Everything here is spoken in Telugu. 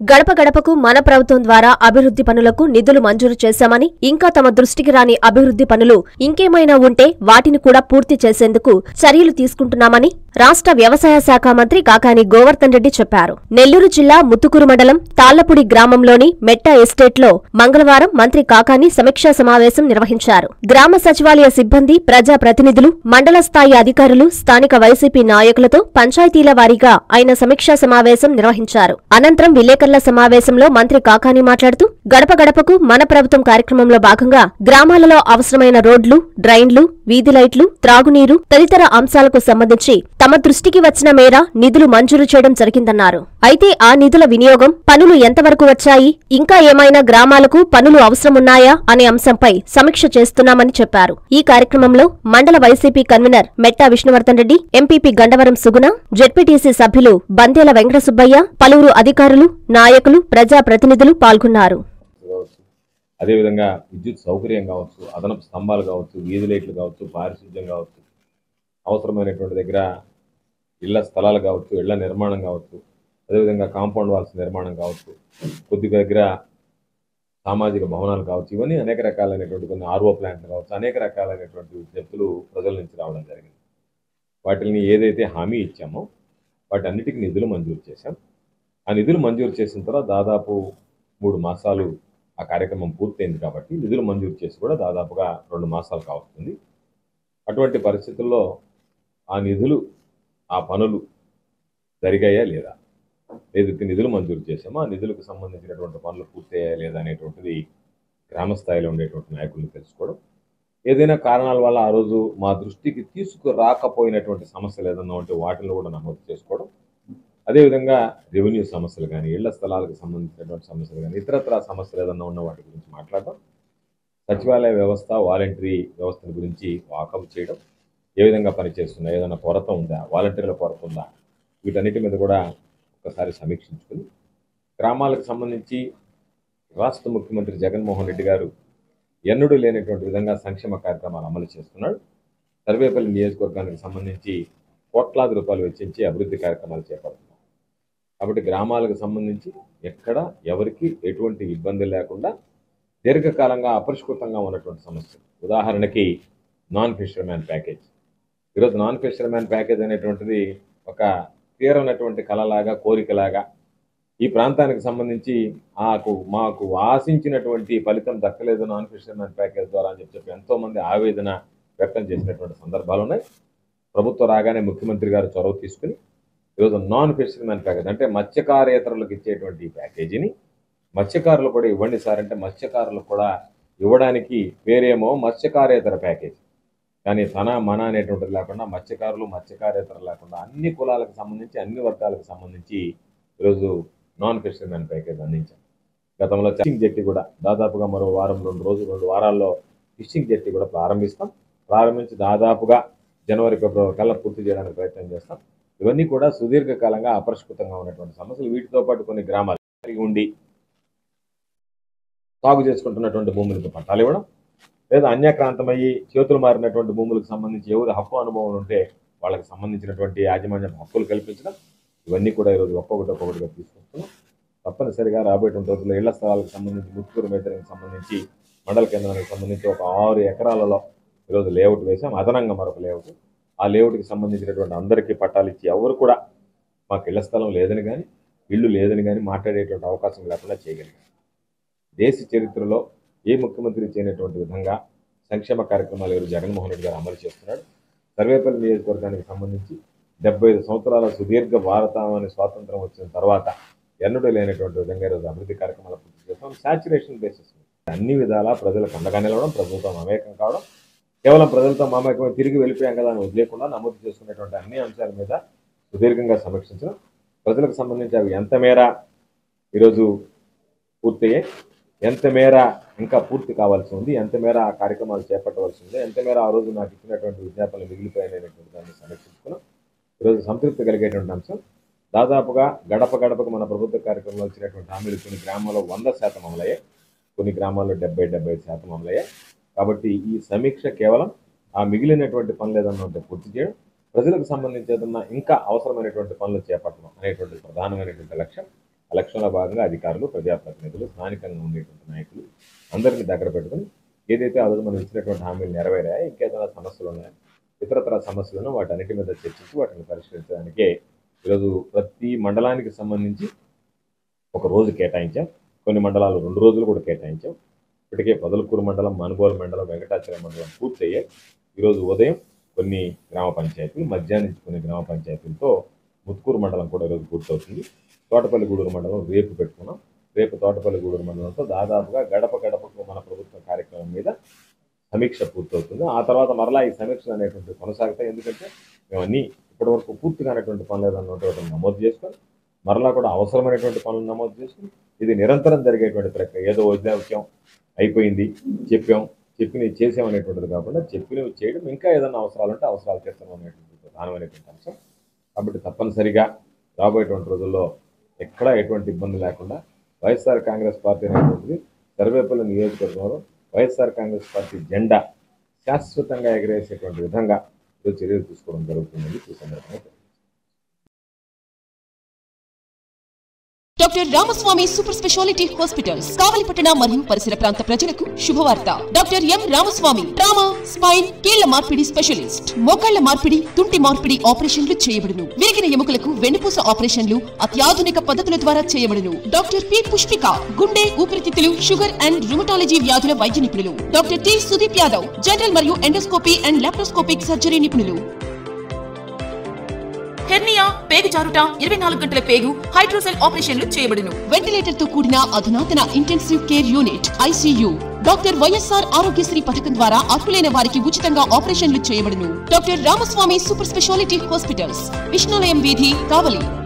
గడప గడపకు మన ప్రభుత్వం ద్వారా అభివృద్ధి పనులకు నిధులు మంజూరు చేశామని ఇంకా తమ దృష్టికి రాని అభివృద్ధి పనులు ఇంకేమైనా ఉంటే వాటిని కూడా పూర్తి చేసేందుకు చర్యలు తీసుకుంటున్నామని రాష్ట్ర వ్యవసాయ శాఖ మంత్రి కాకాని గోవర్ధన్ రెడ్డి చెప్పారు నెల్లూరు జిల్లా ముత్తుకూరు మండలం తాళ్లపూడి గ్రామంలోని మెట్ట ఎస్టేట్లో మంగళవారం మంత్రి కాకాని సమీక్షా సమావేశం నిర్వహించారు గ్రామ సచివాలయ సిబ్బంది ప్రజా ప్రతినిధులు మండల స్థాయి అధికారులు స్థానిక వైసీపీ నాయకులతో పంచాయతీల వారీగా ఆయన సమీక్షా సమావేశం నిర్వహించారు అనంతరం విలేకరుల సమావేశంలో మంత్రి కాకాని మాట్లాడుతూ గడప గడపకు మన ప్రభుత్వం కార్యక్రమంలో భాగంగా గ్రామాలలో అవసరమైన రోడ్లు డ్రైన్లు వీధి లైట్లు త్రాగునీరు తదితర అంశాలకు సంబంధించి తమ దృష్టికి వచ్చిన మేర నిధులు మంజూరు చేయడం జరిగిందన్నారు అయితే ఆ నిధుల వినియోగం పనులు ఎంతవరకు వచ్చాయి ఇంకా ఏమైనా గ్రామాలకు పనులు అవసరమున్నాయా అనే అంశంపై సమీక్ష చేస్తున్నామని చెప్పారు ఈ కార్యక్రమంలో మండల YCP convener Metta Vishnuvardhan Reddy MPP Gandavaram Suguna ZPTC సభ్యులు బందేల వెంకట సుబ్బయ్య పలువురు అధికారులు నాయకులు ప్రజా ప్రతినిధులు పాల్గొన్నారు కావచ్చు అదేవిధంగా విద్యుత్ సౌకర్యం కావచ్చు అదనపు స్తంభాలు కావచ్చు వీధి లైట్లు కావచ్చు పారిశుద్ధ్యం కావచ్చు అవసరమైనటువంటి దగ్గర ఇళ్ల స్థలాలు కావచ్చు ఇళ్ల నిర్మాణం కావచ్చు అదేవిధంగా కాంపౌండ్ వాల్స్ నిర్మాణం కావచ్చు కొద్ది దగ్గర సామాజిక భవనాలు కావచ్చు ఇవన్నీ అనేక రకాలైనటువంటి కొన్ని ఆర్ఓ ప్లాంట్లు కావచ్చు అనేక రకాలైనటువంటి విజ్ఞప్తులు ప్రజల నుంచి రావడం జరిగింది వాటిని ఏదైతే హామీ ఇచ్చామో వాటి అన్నిటికీ నిధులు మంజూరు చేశాం ఆ నిధులు మంజూరు చేసిన తర్వాత దాదాపు మూడు మాసాలు ఆ కార్యక్రమం పూర్తయింది కాబట్టి నిధులు మంజూరు చేసి కూడా దాదాపుగా రెండు మాసాలు కావస్తుంది అటువంటి పరిస్థితుల్లో ఆ నిధులు ఆ పనులు జరిగాయా లేదా ఏదైతే నిధులు మంజూరు చేసామో ఆ నిధులకు సంబంధించినటువంటి పనులు పూర్తయ్యాయా లేదా అనేటువంటిది గ్రామ స్థాయిలో ఉండేటువంటి నాయకులు తెలుసుకోవడం ఏదైనా కారణాల వల్ల ఆ రోజు మా దృష్టికి తీసుకురాకపోయినటువంటి సమస్యలు ఏదన్నా ఉంటే వాటిని కూడా నమోదు చేసుకోవడం అదేవిధంగా రెవెన్యూ సమస్యలు కానీ ఇళ్ల స్థలాలకు సంబంధించినటువంటి సమస్యలు కానీ ఇతరత్ర సమస్యలు ఏదన్నా ఉన్న వాటి గురించి మాట్లాడడం సచివాలయ వ్యవస్థ వాలంటరీ వ్యవస్థల గురించి వాకప్ చేయడం ఏ విధంగా పనిచేస్తుందా ఏదైనా కొరత ఉందా వాలంటీర్ల కొరత ఉందా వీటన్నిటి మీద కూడా ఒకసారి సమీక్షించుకుని గ్రామాలకు సంబంధించి రాష్ట్ర ముఖ్యమంత్రి జగన్మోహన్ రెడ్డి గారు ఎన్నడూ లేనటువంటి విధంగా సంక్షేమ కార్యక్రమాలు అమలు చేస్తున్నాడు సర్వేపల్లి నియోజకవర్గానికి సంబంధించి కోట్లాది రూపాయలు వెచ్చించి అభివృద్ధి కార్యక్రమాలు చేపడుతున్నాం కాబట్టి గ్రామాలకు సంబంధించి ఎక్కడ ఎవరికి ఎటువంటి ఇబ్బంది లేకుండా దీర్ఘకాలంగా అపరిష్కృతంగా ఉన్నటువంటి సమస్యలు ఉదాహరణకి నాన్ ఫిషర్మ్యాన్ ప్యాకేజ్ ఈరోజు నాన్ ఫిషర్మ్యాన్ ప్యాకేజ్ అనేటువంటిది ఒక తీరనటువంటి కళలాగా కోరికలాగా ఈ ప్రాంతానికి సంబంధించి మాకు మాకు ఆశించినటువంటి ఫలితం దక్కలేదు నాన్ ఫిషర్మ్యాన్ ప్యాకేజ్ ద్వారా అని చెప్పి చెప్పి ఎంతోమంది ఆవేదన వ్యక్తం చేసినటువంటి సందర్భాలు ఉన్నాయి ప్రభుత్వం రాగానే ముఖ్యమంత్రి గారు చొరవ తీసుకుని ఈరోజు నాన్ ఫిషర్మ్యాన్ ప్యాకేజ్ అంటే మత్స్యకారేతరులకు ఇచ్చేటువంటి ఈ ప్యాకేజీని మత్స్యకారులు కూడా ఇవ్వండి సార్ అంటే మత్స్యకారులకు కూడా ఇవ్వడానికి వేరేమో మత్స్యకారేతర ప్యాకేజ్ కానీ తన మన అనేటువంటిది లేకుండా మత్స్యకారులు మత్స్యకారేతర లేకుండా అన్ని కులాలకు సంబంధించి అన్ని వర్గాలకు సంబంధించి ఈరోజు నాన్ ఫిషర్మెన్ ప్యాకేజ్ అందించాం గతంలో ఫిషింగ్ జెట్టి కూడా దాదాపుగా మరో వారం రెండు రోజులు రెండు వారాల్లో ఫిషింగ్ జెట్టి కూడా ప్రారంభిస్తాం ప్రారంభించి దాదాపుగా జనవరి ఫిబ్రవరి కల్లా పూర్తి చేయడానికి ప్రయత్నం చేస్తాం ఇవన్నీ కూడా సుదీర్ఘకాలంగా అపరిష్కృతంగా ఉన్నటువంటి సమస్యలు వీటితో పాటు కొన్ని గ్రామాలు కలిగి ఉండి సాగు చేసుకుంటున్నటువంటి భూములకు పట్టాలు ఇవ్వడం లేదా అన్యాక్రాంతమయ్యి చేతులు మారినటువంటి భూములకు సంబంధించి ఎవరి హక్కు అనుభవం ఉంటే వాళ్ళకి సంబంధించినటువంటి యాజమాన్య హక్కులు కల్పించడం ఇవన్నీ కూడా ఈరోజు ఒక్కొక్కటి ఒక్కొక్కటిగా తీసుకొస్తున్నాం తప్పనిసరిగా రాబోయేటువంటి రోజుల్లో ఇళ్ల స్థలాలకు సంబంధించి ముత్తుకూరు మేతరికి సంబంధించి మండల కేంద్రానికి సంబంధించి ఒక ఆరు ఎకరాలలో ఈరోజు లేఅవుట్ వేసాం అదనంగా మరొక లేఅవుట్ ఆ లేఅవుట్కి సంబంధించినటువంటి అందరికీ పట్టాలు ఇచ్చి ఎవరు కూడా మాకు ఇళ్ల స్థలం లేదని కానీ ఇల్లు లేదని కానీ మాట్లాడేటువంటి అవకాశం లేకుండా చేయగలిగాం దేశ చరిత్రలో ఏ ముఖ్యమంత్రి చేయనటువంటి విధంగా సంక్షేమ కార్యక్రమాలు ఈరోజు జగన్మోహన్ రెడ్డి గారు అమలు చేస్తున్నాడు సర్వేపల్లి నియోజకవర్గానికి సంబంధించి డెబ్బై ఐదు సంవత్సరాల సుదీర్ఘ భారతాన్ని స్వాతంత్రం వచ్చిన తర్వాత ఎన్నడూ లేనటువంటి విధంగా ఈరోజు అభివృద్ధి కార్యక్రమాలు పూర్తి చేస్తాం సాచురేషన్ బేసిస్ అన్ని విధాలా ప్రజలకు అండగా నిలవడం ప్రభుత్వం మమేకం కావడం కేవలం ప్రజలతో మమేకమై తిరిగి వెళ్ళిపోయాం కదా అని వదిలేకుండా నమోదు చేసుకునేటువంటి అన్ని అంశాల మీద సుదీర్ఘంగా సమీక్షించడం ప్రజలకు సంబంధించి అవి ఎంత మేర ఈరోజు పూర్తయ్యాయి ఎంత మేర ఇంకా పూర్తి కావాల్సి ఉంది ఎంత మేర ఆ కార్యక్రమాలు చేపట్టవలసి ఉంది ఎంత మేర ఆ రోజు నాకు ఇచ్చినటువంటి విజ్ఞాపనలు మిగిలిపోయాయనేటువంటి దాన్ని సమీక్షించుకున్నాం ఈరోజు సంతృప్తి కలిగేటువంటి అంశం దాదాపుగా గడప గడపకు మన ప్రభుత్వ కార్యక్రమంలో వచ్చినటువంటి హామీలు కొన్ని గ్రామాల్లో వంద శాతం అమలయ్యాయి కొన్ని గ్రామాల్లో డెబ్బై డెబ్బై ఐదు శాతం అమలయ్యాయి కాబట్టి ఈ సమీక్ష కేవలం ఆ మిగిలినటువంటి పనులు ఏదన్నా ఉంటే పూర్తి చేయడం ప్రజలకు సంబంధించి ఏదన్నా ఇంకా అవసరమైనటువంటి పనులు చేపట్టడం అనేటువంటి ప్రధానమైనటువంటి లక్ష్యం ఎలక్షన్లో భాగంగా అధికారులు ప్రజాప్రతినిధులు స్థానికంగా ఉండేటువంటి నాయకులు అందరినీ దగ్గర పెట్టుకుని ఏదైతే ఆ రోజు మనం ఇచ్చినటువంటి హామీలు నెరవేరాయో ఇంకేదైనా సమస్యలు ఉన్నాయో ఇతరతర సమస్యలను వాటన్నిటి మీద చర్చించి వాటిని పరిష్కరించడానికే ఈరోజు ప్రతి మండలానికి సంబంధించి ఒక రోజు కేటాయించాం కొన్ని మండలాలు రెండు రోజులు కూడా కేటాయించాం ఇప్పటికే పొదలకూరు మండలం మనుగోలు మండలం వెంకటాచలం మండలం పూర్తయ్యాయి ఈరోజు ఉదయం కొన్ని గ్రామ పంచాయతీలు మధ్యాహ్నం నుంచి కొన్ని గ్రామ పంచాయతీలతో ముత్తుకూరు మండలం కూడా ఈరోజు పూర్తవుతుంది తోటపల్లి గూడూరు మండలం రేపు పెట్టుకున్నాం రేపు తోటపల్లి గూడూరు మండలంతో దాదాపుగా గడప గడపకు మన ప్రభుత్వ కార్యక్రమం మీద సమీక్ష పూర్తవుతుంది ఆ తర్వాత మరలా ఈ సమీక్షలు అనేటువంటి కొనసాగుతాయి ఎందుకంటే మేము అన్ని ఇప్పటివరకు పూర్తి కానటువంటి పనులు ఏదైనా ఉంటే వాటిని నమోదు చేసుకొని మరలా కూడా అవసరమైనటువంటి పనులు నమోదు చేసుకుని ఇది నిరంతరం జరిగేటువంటి ప్రక్రియ ఏదో వదిలేవచ్చాం అయిపోయింది చెప్పాం చెప్పినవి చేసాం అనేటువంటిది కాకుండా చెప్పినవి చేయడం ఇంకా ఏదైనా అవసరాలు ఉంటే అవసరాలు చేస్తాం అనేటువంటి ప్రధానమైనటువంటి అంశం కాబట్టి తప్పనిసరిగా రాబోయేటువంటి రోజుల్లో ఎక్కడా ఎటువంటి ఇబ్బంది లేకుండా వైఎస్ఆర్ కాంగ్రెస్ పార్టీ అనేటువంటిది సర్వేపల్లి నియోజకవర్గంలో వైఎస్ఆర్ కాంగ్రెస్ పార్టీ జెండా శాశ్వతంగా ఎగరేసేటువంటి విధంగా ఈరోజు చర్యలు తీసుకోవడం జరుగుతుందని ఈ సందర్భంగా తెలియజేస్తున్నాను. Doctor Ramaswamy super speciality hospitals కావలిపట్టణ మరియు పరిసర ప్రాంత ప్రజలకు శుభవార్త doctor M Ramaswamy trauma spine కీళ్ల మార్పిడి స్పెషలిస్ట్ మోకాళ్ల మార్పిడి తుంటి మార్పిడి ఆపరేషన్లు చేయబడును విరిగిన ఎముకలకు వెన్నుపూస ఆపరేషన్లు అత్యాధునిక పద్ధతుల ద్వారా చేయబడును డాక్టర్ పి పుష్పిక గుండె ఊపిరితిత్తులు షుగర్ అండ్ రుమటాలజీ వ్యాధుల వైద్య నిపుణులు doctor T Sudeep Yadav general మరియు ఎండోస్కోపీ అండ్ లాప్రోస్కోపిక్ సర్జరీ నిపుణులు హెర్నియా పేగు జారుట ఇరవై నాలుగు గంటల పేగు హైడ్రోసెల్ ఆపరేషన్లు చేయబడును వెంటిలేటర్ తో కూడిన అధునాతన intensive care unit ICU doctor YSR Aarogyasri పథకం ద్వారా అర్హులైన వారికి ఉచితంగా ఆపరేషన్లు చేయబడును doctor Ramaswamy super speciality hospitals Vishnulayam వీధి కావలి